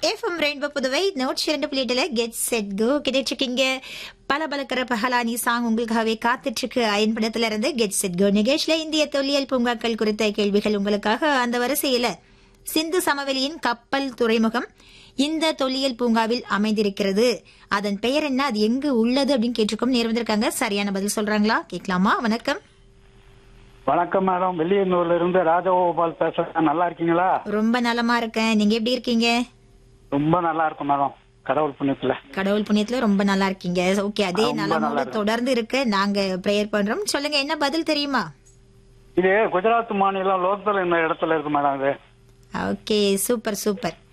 FM rainbow Puduvai note இரண்டு புள்ளி எட்டுல கெட் செட் கோ கிடைச்சிருக்கீங்க பல பலக்கிற பகலானி சாங் உங்களுக்காகவே காத்துட்டு இருக்கு அயன்படத்துல இருந்து கெட் செட் கோ நிகழ்ச்சியில இந்திய தொல்லியல் பூங்காக்கள் குறித்த கேள்விகள் உங்களுக்காக அந்த வரிசையில சிந்து சமவெளியின் கப்பல் துறைமுகம் இந்த தொல்லியல் பூங்காவில் அமைந்திருக்கிறது அதன் பெயர் என்ன அது எங்கு உள்ளது அப்படின்னு கேட்டிருக்கோம் நேர் வந்திருக்காங்க சரியான பதில் சொல்றாங்களா கேட்கலாமா வணக்கம் வணக்கம் மேடம் வெள்ளியனூர்ல இருந்து ராஜகோபால் பேசுறேன் நல்லா இருக்கீங்களா ரொம்ப நலமா இருக்கேன் நீங்க எப்படி இருக்கீங்க ரொம்ப நல்லா இருக்கும் மேடம் கடவுள் புண்ணியத்துல கடவுள் புண்ணியத்துல ரொம்ப நல்லா இருக்கீங்க ஓகே அதே ரொம்ப நல்லா நலமோட இருக்கு. தொடர்ந்து இருக்க நாங்க பிரேயர் பண்றோம் சொல்லுங்க என்ன பதில் தெரியுமா இது குஜராத் மாநிலம் லோக்தல் என்ன இடத்துல இருக்கு மேடம் இது ஓகே சூப்பர் சூப்பர்